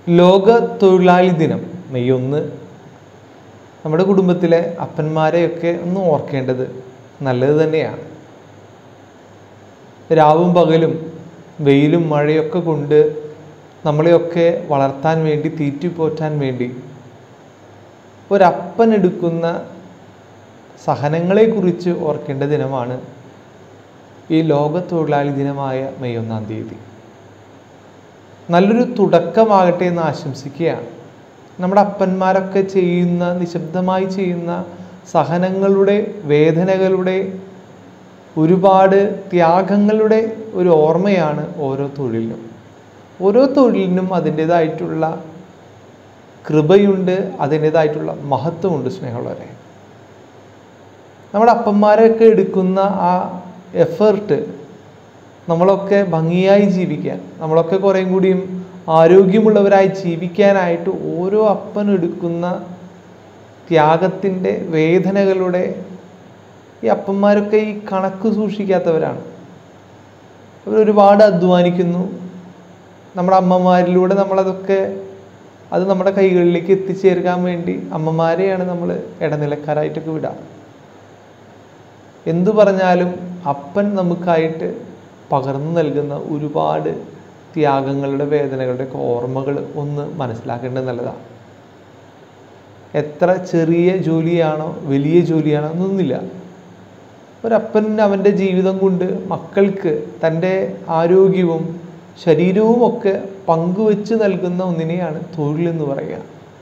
ലോക തൊഴിലാളി ദിനം മെയ് ഒന്ന് നമ്മുടെ കുടുംബത്തിലെ അപ്പന്മാരെയൊക്കെ ഒന്ന് ഓർക്കേണ്ടത് നല്ലത് തന്നെയാണ് രാവും പകലും വെയിലും മഴയൊക്കെ കൊണ്ട് നമ്മളെയൊക്കെ വളർത്താൻ വേണ്ടി തീറ്റിപ്പോറ്റാൻ വേണ്ടി ഒരപ്പൻ എടുക്കുന്ന സഹനങ്ങളെക്കുറിച്ച് ഓർക്കേണ്ട ദിനമാണ് ഈ ലോക തൊഴിലാളി ദിനമായ മെയ് ഒന്നാം തീയതി നല്ലൊരു തുടക്കമാകട്ടെ എന്ന് ആശംസിക്കുകയാണ് നമ്മുടെ അപ്പന്മാരൊക്കെ ചെയ്യുന്ന നിശബ്ദമായി ചെയ്യുന്ന സഹനങ്ങളുടെ വേദനകളുടെ ഒരുപാട് ത്യാഗങ്ങളുടെ ഒരു ഓർമ്മയാണ് ഓരോ തൊഴിലിനും ഓരോ തൊഴിലിനും അതിൻ്റേതായിട്ടുള്ള കൃപയുണ്ട് അതിൻ്റേതായിട്ടുള്ള മഹത്വമുണ്ട് സ്നേഹമുള്ളവരെ നമ്മുടെ അപ്പന്മാരൊക്കെ എടുക്കുന്ന ആ എഫേർട്ട് നമ്മളൊക്കെ ഭംഗിയായി ജീവിക്കാൻ നമ്മളൊക്കെ കുറേയും കൂടിയും ആരോഗ്യമുള്ളവരായി ജീവിക്കാനായിട്ട് ഓരോ അപ്പനും എടുക്കുന്ന ത്യാഗത്തിൻ്റെ വേദനകളുടെ ഈ അപ്പന്മാരൊക്കെ ഈ കണക്ക് സൂക്ഷിക്കാത്തവരാണ് അവർ ഒരുപാട് അധ്വാനിക്കുന്നു നമ്മുടെ അമ്മമാരിലൂടെ നമ്മളതൊക്കെ അത് നമ്മുടെ കൈകളിലേക്ക് എത്തിച്ചേർക്കാൻ വേണ്ടി അമ്മമാരെയാണ് നമ്മൾ ഇടനിലക്കാരായിട്ടൊക്കെ വിടുക എന്തു പറഞ്ഞാലും അപ്പൻ നമുക്കായിട്ട് പകർന്നു നൽകുന്ന ഒരുപാട് ത്യാഗങ്ങളുടെ വേദനകളുടെ ഒക്കെ ഓർമ്മകൾ ഒന്ന് മനസ്സിലാക്കേണ്ടത് നല്ലതാണ് എത്ര ചെറിയ ജോലിയാണോ വലിയ ജോലിയാണോ എന്നൊന്നുമില്ല ഒരപ്പൻ അവൻ്റെ ജീവിതം കൊണ്ട് മക്കൾക്ക് തൻ്റെ ആരോഗ്യവും ശരീരവും ഒക്കെ പങ്കുവെച്ച് നൽകുന്ന ഒന്നിനെയാണ് തൊഴിൽ എന്ന് പറയുക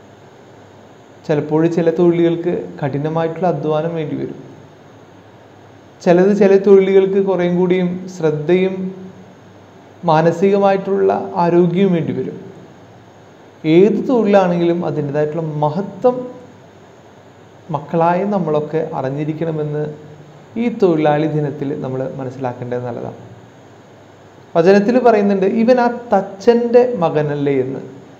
ചിലപ്പോൾ ചില തൊഴിലുകൾക്ക് കഠിനമായിട്ടുള്ള അധ്വാനം വേണ്ടി വരും ചിലത് ചില തൊഴിലുകൾക്ക് കുറേയും കൂടിയും ശ്രദ്ധയും മാനസികമായിട്ടുള്ള ആരോഗ്യവും വേണ്ടി വരും ഏത് തൊഴിലാണെങ്കിലും അതിൻ്റെതായിട്ടുള്ള മഹത്വം മക്കളായ നമ്മളൊക്കെ അറിഞ്ഞിരിക്കണമെന്ന് ഈ തൊഴിലാളി ദിനത്തിൽ നമ്മൾ മനസ്സിലാക്കേണ്ടത് നല്ലതാണ് വചനത്തിൽ പറയുന്നുണ്ട് ഇവൻ ആ തച്ചൻ്റെ മകനല്ലേ എന്ന്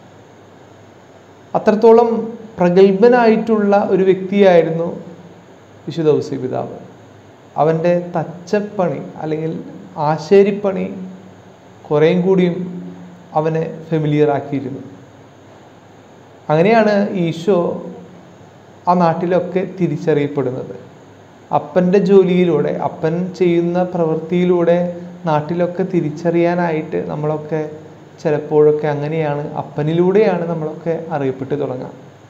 അത്രത്തോളം പ്രഗത്ഭനായിട്ടുള്ള ഒരു വ്യക്തിയായിരുന്നു വിശുദ്ധ ഔസി പിതാവ് അവൻ്റെ തച്ചപ്പണി അല്ലെങ്കിൽ ആശേരിപ്പണി കുറേയും കൂടിയും അവനെ ഫെമിലിയർ ആക്കിയിരുന്നു അങ്ങനെയാണ് ഈശോ ആ നാട്ടിലൊക്കെ തിരിച്ചറിയപ്പെടുന്നത് അപ്പൻ്റെ ജോലിയിലൂടെ അപ്പൻ ചെയ്യുന്ന പ്രവൃത്തിയിലൂടെ നാട്ടിലൊക്കെ തിരിച്ചറിയാനായിട്ട് നമ്മളൊക്കെ ചിലപ്പോഴൊക്കെ അങ്ങനെയാണ് അപ്പനിലൂടെയാണ് നമ്മളൊക്കെ അറിയപ്പെട്ട് തുടങ്ങുക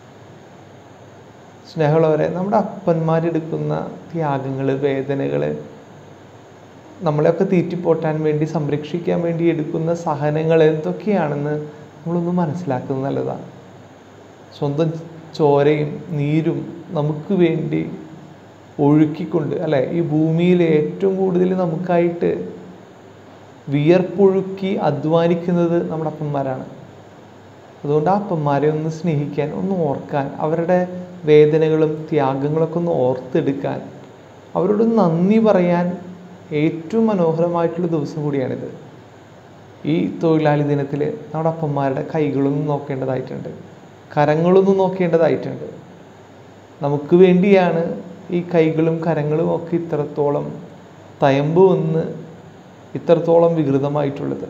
സ്നേഹമുള്ളവരെ നമ്മുടെ അപ്പന്മാരെടുക്കുന്ന ത്യാഗങ്ങൾ വേദനകൾ നമ്മളെയൊക്കെ തീറ്റിപ്പോറ്റാൻ വേണ്ടി സംരക്ഷിക്കാൻ വേണ്ടി എടുക്കുന്ന സഹനങ്ങൾ എന്തൊക്കെയാണെന്ന് നമ്മളൊന്ന് മനസ്സിലാക്കുന്നത് നല്ലതാണ് സ്വന്തം ചോരയും നീരും നമുക്ക് വേണ്ടി ഒഴുക്കിക്കൊണ്ട് അല്ലെ ഈ ഭൂമിയിൽ ഏറ്റവും കൂടുതൽ നമുക്കായിട്ട് വിയർപ്പൊഴുക്കി അധ്വാനിക്കുന്നത് നമ്മുടെ അപ്പന്മാരാണ് അതുകൊണ്ട് ആ അപ്പന്മാരെ ഒന്ന് സ്നേഹിക്കാൻ ഒന്ന് ഓർക്കാൻ അവരുടെ വേദനകളും ത്യാഗങ്ങളൊക്കെ ഒന്ന് ഓർത്തെടുക്കാൻ അവരോട് നന്ദി പറയാൻ ഏറ്റവും മനോഹരമായിട്ടുള്ള ദിവസം കൂടിയാണിത് ഈ തൊഴിലാളി ദിനത്തിൽ നമ്മുടെ അപ്പന്മാരുടെ കൈകളൊന്നും നോക്കേണ്ടതായിട്ടുണ്ട് കരങ്ങളൊന്നും നോക്കേണ്ടതായിട്ടുണ്ട് നമുക്ക് വേണ്ടിയാണ് ഈ കൈകളും കരങ്ങളും ഒക്കെ ഇത്രത്തോളം തയമ്പ് വന്ന് ഇത്രത്തോളം വികൃതമായിട്ടുള്ളത്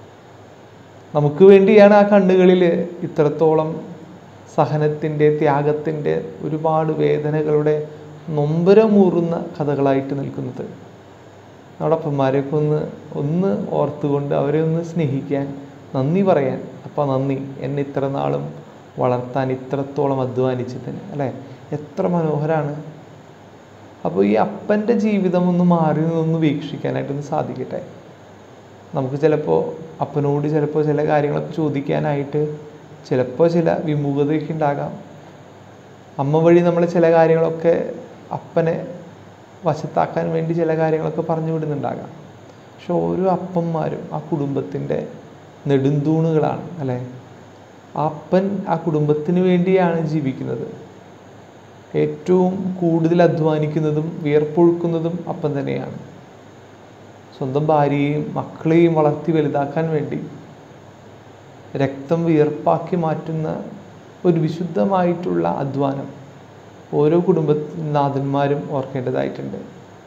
നമുക്ക് വേണ്ടിയാണ് ആ കണ്ണുകളിൽ ഇത്രത്തോളം സഹനത്തിൻ്റെ ത്യാഗത്തിൻ്റെ ഒരുപാട് വേദനകളുടെ നൊമ്പരമൂറുന്ന കഥകളായിട്ട് നിൽക്കുന്നത് നമ്മുടെ അപ്പന്മാരെയൊക്കെ ഒന്ന് ഒന്ന് ഓർത്തുകൊണ്ട് അവരെ ഒന്ന് സ്നേഹിക്കാൻ നന്ദി പറയാൻ അപ്പം നന്ദി എന്നെ ഇത്ര നാളും വളർത്താൻ ഇത്രത്തോളം അധ്വാനിച്ചതിന് അല്ലേ എത്ര മനോഹരമാണ് അപ്പോൾ ഈ അപ്പൻ്റെ ജീവിതം ഒന്ന് മാറി നിന്ന് വീക്ഷിക്കാനായിട്ടൊന്ന് സാധിക്കട്ടെ നമുക്ക് ചിലപ്പോൾ അപ്പനോട് ചിലപ്പോൾ ചില കാര്യങ്ങളൊക്കെ ചോദിക്കാനായിട്ട് ചിലപ്പോൾ ചില വിമുഖതയൊക്കെ ഉണ്ടാകാം അമ്മ വഴി നമ്മൾ ചില കാര്യങ്ങളൊക്കെ അപ്പനെ വശത്താക്കാൻ വേണ്ടി ചില കാര്യങ്ങളൊക്കെ പറഞ്ഞു വിടുന്നുണ്ടാകാം പക്ഷെ ഓരോ അപ്പന്മാരും ആ കുടുംബത്തിൻ്റെ നെടുന്തൂണുകളാണ് അല്ലേ ആ അപ്പൻ ആ കുടുംബത്തിന് വേണ്ടിയാണ് ജീവിക്കുന്നത് ഏറ്റവും കൂടുതൽ അധ്വാനിക്കുന്നതും വിയർപ്പൊഴുക്കുന്നതും അപ്പൻ തന്നെയാണ് സ്വന്തം ഭാര്യയെയും മക്കളെയും വളർത്തി വലുതാക്കാൻ വേണ്ടി രക്തം വിയർപ്പാക്കി മാറ്റുന്ന ഒരു വിശുദ്ധമായിട്ടുള്ള അധ്വാനം ഓരോ കുടുംബനാഥന്മാരും ഓർക്കേണ്ടതായിട്ടുണ്ട്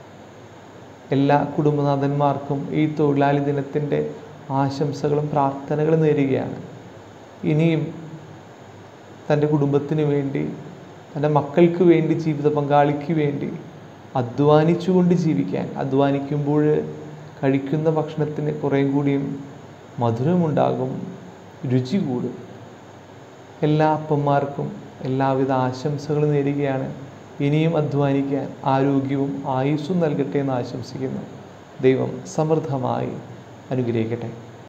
എല്ലാ കുടുംബനാഥന്മാർക്കും ഈ തൊഴിലാളി ദിനത്തിൻ്റെ ആശംസകളും പ്രാർത്ഥനകളും നേരുകയാണ് ഇനിയും തൻ്റെ കുടുംബത്തിന് വേണ്ടി തൻ്റെ മക്കൾക്ക് വേണ്ടി ജീവിത പങ്കാളിക്ക് വേണ്ടി അധ്വാനിച്ചുകൊണ്ട് ജീവിക്കാൻ അധ്വാനിക്കുമ്പോൾ കഴിക്കുന്ന ഭക്ഷണത്തിന് കുറേ കൂടിയും മധുരമുണ്ടാകും രുചി കൂടും എല്ലാ അപ്പന്മാർക്കും എല്ലാവിധ ആശംസകളും നേരുകയാണ് ഇനിയും അധ്വാനിക്കാൻ ആരോഗ്യവും ആയുസ്സും നൽകട്ടെ എന്ന് ആശംസിക്കുന്നു ദൈവം സമൃദ്ധമായി അനുഗ്രഹിക്കട്ടെ